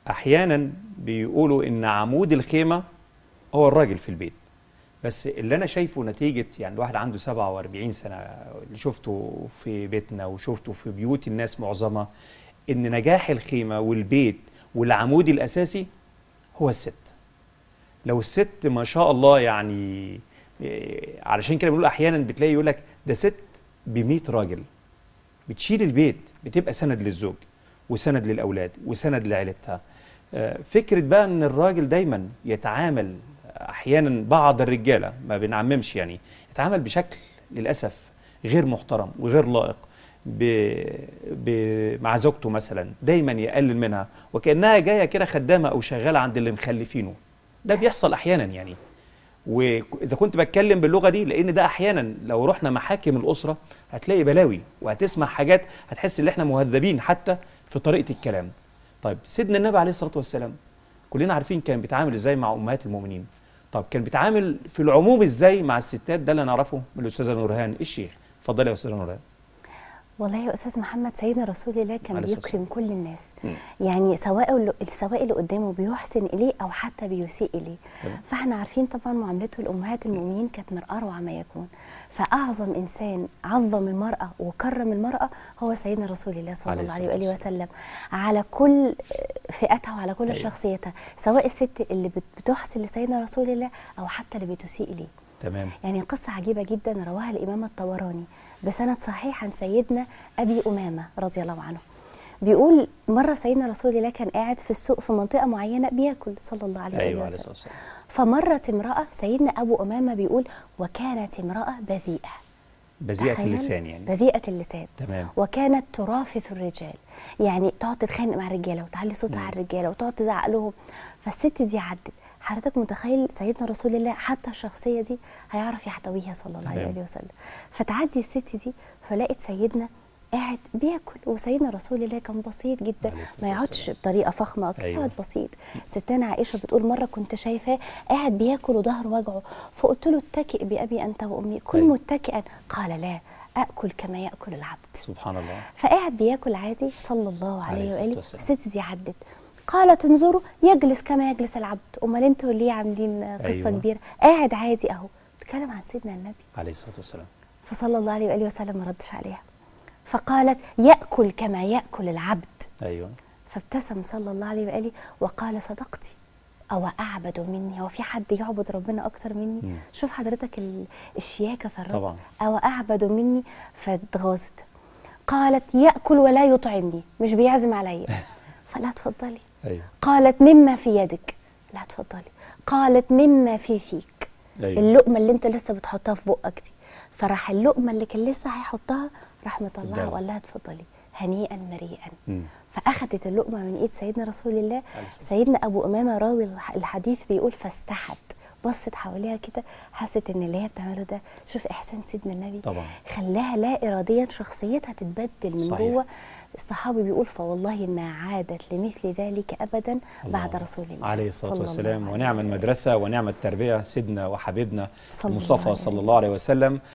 احيانا بيقولوا ان عمود الخيمه هو الراجل في البيت بس اللي انا شايفه نتيجه يعني الواحد عنده 47 سنه اللي شفته في بيتنا وشفته في بيوت الناس معظمها ان نجاح الخيمه والبيت والعمود الاساسي هو الست لو الست ما شاء الله يعني إيه، علشان كده بنقول احيانا بتلاقي يقول لك ده ست ب 100 راجل بتشيل البيت بتبقى سند للزوج وسند للاولاد وسند لعيلتها آه، فكره بقى ان الراجل دايما يتعامل احيانا بعض الرجاله ما بنعممش يعني يتعامل بشكل للاسف غير محترم وغير لائق ب... ب... مع زوجته مثلا دايما يقلل منها وكانها جايه كده خدامه او شغاله عند اللي مخلفينه ده بيحصل احيانا يعني واذا كنت بتكلم باللغه دي لان ده احيانا لو رحنا محاكم الاسره هتلاقي بلاوي وهتسمع حاجات هتحس ان احنا مهذبين حتى في طريقه الكلام طيب سيدنا النبي عليه الصلاه والسلام كلنا عارفين كان بيتعامل ازاي مع امهات المؤمنين طب كان بيتعامل في العموم ازاي مع الستات ده اللي نعرفه من الاستاذه نورهان الشيخ اتفضلي يا استاذه نورهان والله يا استاذ محمد سيدنا رسول الله كان عليه الصلاة بيكرم كل الناس مم. يعني سواء اللي سواء اللي قدامه بيحسن اليه او حتى بيسيء اليه تمام. فاحنا عارفين طبعا معاملته لامهات المؤمنين كانت من اروع ما يكون فاعظم انسان عظم المراه وكرم المراه هو سيدنا رسول الله صلى عليه الله عليه الصلاة واله وسلم على كل فئتها وعلى كل أيوة. شخصيتها سواء الست اللي بت- بتحسن لسيدنا رسول الله او حتى اللي بتسيء اليه تمام يعني قصة عجيبة جدا رواها الإمام الطبراني بسند صحيح عن سيدنا أبي أمامة رضي الله عنه بيقول مرة سيدنا رسول الله كان قاعد في السوق في منطقة معينة بياكل صلى الله عليه ايوه وآله عليه وسلم الصلاه والسلام فمرت امرأة سيدنا أبو أمامة بيقول وكانت امرأة بذيئة بذيئه تخيل؟ اللسان يعني بذيئة اللسان تمام وكانت ترافث الرجال يعني تقعد تتخانق مع الرجاله وتعلي صوتها مم. على الرجاله وتقعد تزعق لهم فالست دي عدت حضرتك متخيل سيدنا رسول الله حتى الشخصيه دي هيعرف يحتويها صلى الله تمام. عليه وسلم فتعدي الست دي فلقت سيدنا قاعد بياكل وسيدنا رسول الله كان بسيط جدا عليه الصلاة ما يقعدش والسلام. بطريقه فخمه أو كده، أيوة. يقعد بسيط ستنا عائشه بتقول مره كنت شايفاه قاعد بياكل وظهره وجعه فقلت له اتكئ بابي انت وامي كل أيوة. متكئا قال لا اكل كما ياكل العبد سبحان الله فقاعد بياكل عادي صلى الله عليه عليه الصلاة واله والسلام. الست دي عدت قالت انظروا يجلس كما يجلس العبد امال انتوا ليه عاملين قصه أيوة. أيوة. كبيره قاعد عادي اهو بتكلم عن سيدنا النبي عليه الصلاه والسلام فصلى الله عليه واله وسلم ما ردش عليها فقالت ياكل كما ياكل العبد ايوه فابتسم صلى الله عليه واله وقال صدقتي او اعبد مني هو في حد يعبد ربنا اكتر مني مم. شوف حضرتك ال- الشياكه في الرب طبعا. او اعبد مني فاتغاظت قالت ياكل ولا يطعمني مش بيعزم عليا فلا تفضلي ايوه قالت مما في يدك لا تفضلي قالت مما في فيك ايوه اللقمه اللي انت لسه بتحطها في بقك دي فراح اللقمه اللي كان لسه هيحطها راح مطلعها اداها. وقال لها اتفضلي هنيئا مريئا مم. فاخذت اللقمه من ايد سيدنا رسول الله عليه الصلاة سيدنا ابو امامه راوي الح- الحديث بيقول فاستحت بصت حواليها كده حست ان اللي هي بتعمله ده شوف احسان سيدنا النبي طبعا خلاها لا اراديا شخصيتها تتبدل من صحيح. جوه الصحابي بيقول فوالله ما عادت لمثل ذلك ابدا بعد الله. رسول الله عليه الصلاة صلى والسلام الله ونعم عليه المدرسة ونعم التربية سيدنا وحبيبنا صلى الله المصطفى عليه صلى الله عليه وسلم